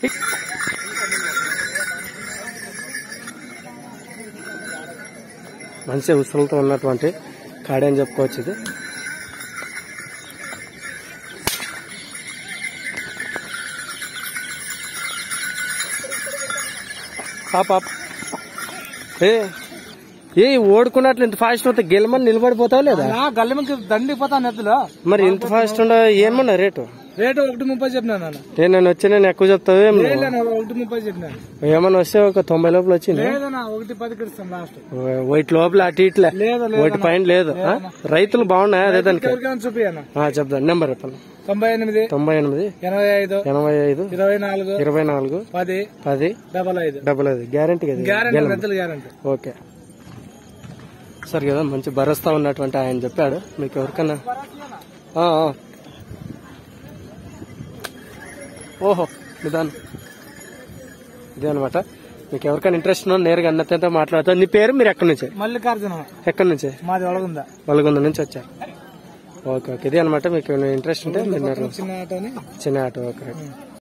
మంచి ఉసులతో ఉన్నటువంటి కాడి అని చెప్పుకోవచ్చు ఇది పాప ఏ ఏ ఓడుకున్నట్లు ఇంత ఫాస్ట్ పోతే గెలమని నిలబడిపోతావు లేదా గల్లి మంచి దండిపోతాను ఎద్దులో మరి ఇంత ఫాస్ట్ ఉండ ఏమన్నా రేటు రేటు ఒకటి ముప్పై చెప్పినా నాన్న ఏ నేను వచ్చి నేను ఎక్కువ చెప్తావు ఏం నువ్వు? లేదన్నా, ఒకటి ముప్పై చెప్పినా ఏమన్నా వస్తే ఒక తొంభై లోపల వచ్చింది లేదన్నా ఒకటి పది ఇస్తాం లాస్ట్ వైట్ లోపల అటు ఇట్లే లేదు ఒకటి పైన లేదు ఆ? రైతులు బాగున్నాయి అదే దానికి ఎవరికైనా చూపి అన్న ఆ, చెప్తాను నెంబర్ చెప్పండి తొంభై ఎనిమిది తొంభై ఎనిమిది ఎనభై ఐదు ఎనభై ఐదు ఇరవై నాలుగు ఇరవై నాలుగు పది పది డబల్ ఐదు డబల్ ఐదు గ్యారంటీ కదా గ్యారంటీ పెద్దలు గ్యారంటీ ఓకే సరే కదా మంచి భరోసా ఉన్నటువంటి ఆయన చెప్పాడు మీకు ఎవరికన్నా ఆ, ఆ. ఓహో నిదానం ఇదే అనమాట మీకు ఎవరికైనా ఇంట్రెస్ట్ ఉన్నా నేరుగా అన్నతో మాట్లాడతారు నీ పేరు మీరు ఎక్కడి నుంచి మల్లికార్జున ఎక్కడి నుంచి మాది ఒಳగుందా వలగొంద నుంచి వచ్చారు ఓకే ఓకే ఇదే అనమాట మీకు ఇంట్రెస్ట్ ఉంటే మీరు నేరుగా చిన్న ఆటోని చిన్న ఆటో ఓకే